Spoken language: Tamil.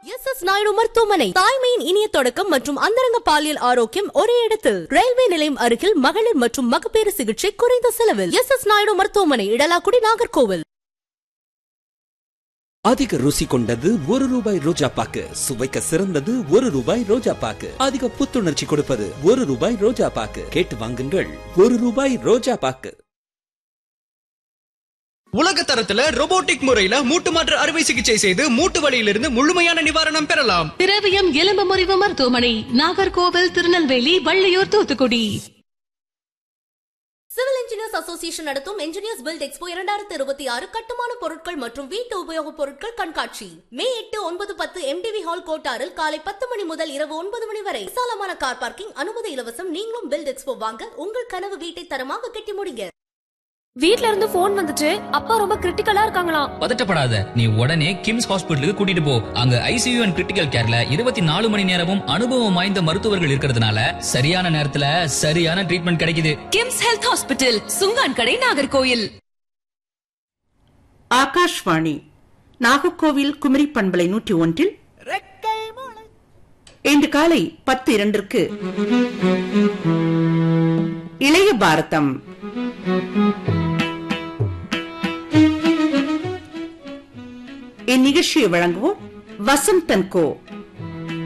எஸ் எஸ் நாயுடு மருத்துவமனை தாய்மையின் இனிய தொடக்கம் மற்றும் அந்தரங்க பாலியல் ஆரோக்கியம் ஒரே இடத்தில் ரயில்வே நிலையம் அருகில் மகளிர் மற்றும் மகப்பேறு சிகிச்சை குறைந்த செலவில் எஸ் எஸ் நாயுடு மருத்துவமனை இடலாக்குடி நாகர்கோவில் அதிக ருசி கொண்டது ஒரு ரூபாய் ரோஜா பாக்கு சுவைக்க சிறந்தது ஒரு ரூபாய் ரோஜா பாக்கு அதிக புத்துணர்ச்சி கொடுப்பது ஒரு ரூபாய் ரோஜா பாக்கு கேட்டு வாங்குங்கள் ஒரு ரூபாய் ரோஜா பாக்கு உலக தரத்துல robotic முறையில மூட்டு மாற்று அறுவை சிகிச்சை செய்து மூட்டு வலியிலிருந்து முழுமையான நிவாரணம் பெறலாம் திரவியம் எலும்பு முறிவு மருத்துவமனை Nagercoil Tirunelveli Valliyur Thoothukudi civil engineers association நடத்தும் இன்ஜினியர்ஸ் பில்ட் எக்ஸ்போ இரண்டாயிரத்தி இருபத்தி ஆறு கட்டுமான பொருட்கள் மற்றும் வீட்டு உபயோகப் பொருட்கள் கண்காட்சி மே எட்டு ஒன்பது பத்து எம்டிவி ஹால் கோட்டாரில் காலை பத்து மணி முதல் இரவு ஒன்பது மணி வரை விசாலமான கார் பார்க்கிங் அனுமதி இலவசம் நீங்களும் பில்ட் எக்ஸ்போ வாங்க உங்கள் கனவு வீட்டை தரமாக கட்டி முடிங்க வீட்ல இருந்து போன் வந்துச்சு அப்பா ரொம்ப கிரிட்டிக்கலா இருக்காங்களாம் பதட்டப்படாத நீ உடனே கிம்ஸ் ஹாஸ்பிட்டலுக்கு கூட்டிட்டு போ அங்க ஐசியூ அண்ட் கிரிட்டிக்கல் கேர்ல இருபத்தி நாலு மணி நேரமும் அனுபவம் வாய்ந்த மருத்துவர்கள் இருக்கிறதுனால சரியான நேரத்துல சரியான ட்ரீட்மெண்ட் கிடைக்குது கிம்ஸ் ஹெல்த் ஹாஸ்பிட்டல் சுங்கான் கடை நாகர்கோயில் ஆகாஷ்வாணி நாகர்கோவில் குமரி பண்பலை நூற்றி ஒன்றில் இன்று காலை பத்து இரண்டிற்கு இளைய பாரதம் இந்நிகழ்ச்சியை வழங்குவோர் வசந்தன் கோ